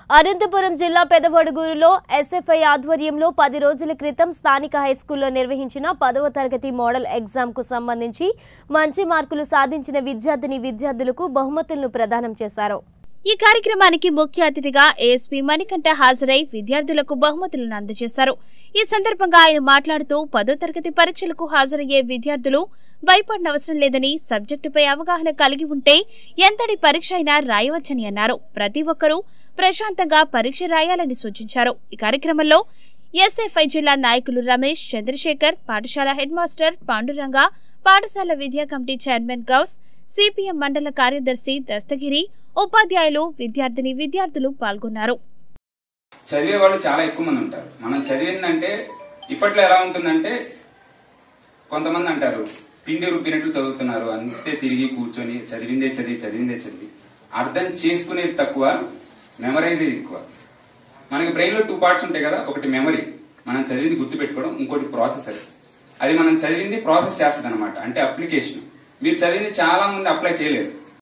అనంతపురం జిల్లా పెదవడుగూరులో ఎస్ఎఫ్ఐ ఆధ్వర్యంలో పది రోజుల క్రితం స్థానిక హైస్కూల్లో నిర్వహించిన పదవ తరగతి మోడల్ ఎగ్జామ్కు సంబంధించి మంచి మార్కులు సాధించిన విద్యార్థిని విద్యార్థులకు బహుమతులను ప్రదానం చేశారు ఈ కార్యక్రమానికి ముఖ్య అతిథిగా ఏఎస్పీ మణికంఠ హాజరై విద్యార్థులకు బహుమతులను అందజేశారు ఈ సందర్భంగా ఆయన మాట్లాడుతూ పదో తరగతి పరీక్షలకు హాజరయ్యే విద్యార్థులు భయపడనవసరం లేదని సబ్జెక్టుపై అవగాహన కలిగి ఉంటే ఎంతటి పరీక్ష అయినా రాయవచ్చని అన్నారు ప్రతి ఒక్కరూ ప్రశాంతంగా పరీక్ష రాయాలని సూచించారు ఈ కార్యక్రమంలో ఎస్ఎఫ్ఐ జిల్లా నాయకులు రమేష్ చంద్రశేఖర్ పాఠశాల హెడ్ మాస్టర్ పాండురంగ పాఠశాల విద్యా కమిటీ చైర్మన్ గౌస్ సిపిఎం మండల కార్యదర్శి దస్తగిరి ఉపాధ్యాయులు విద్యార్థిని విద్యార్థులు పాల్గొన్నారు చదివే వాళ్ళు చాలా ఎక్కువ మంది ఉంటారు మనం చదివిందంటే ఇప్పట్లో ఎలా ఉంటుందంటే కొంతమంది అంటారు పిండి రుబ్బినట్లు చదువుతున్నారు అంతే తిరిగి కూర్చొని చదివిందే చదివి చదివిందే చదివి అర్థం చేసుకునేది తక్కువ మెమరైజ్ ఎక్కువ మనకి బ్రెయిన్ లో టూ పార్ట్స్ ఉంటాయి కదా ఒకటి మెమరీ మనం చదివింది గుర్తు పెట్టుకోవడం ఇంకోటి ప్రాసెసర్ అది మనం చదివింది ప్రాసెస్ చేస్తుంది అనమాట అంటే అప్లికేషన్ మీరు చదివింది చాలా మంది అప్లై చేయలేరు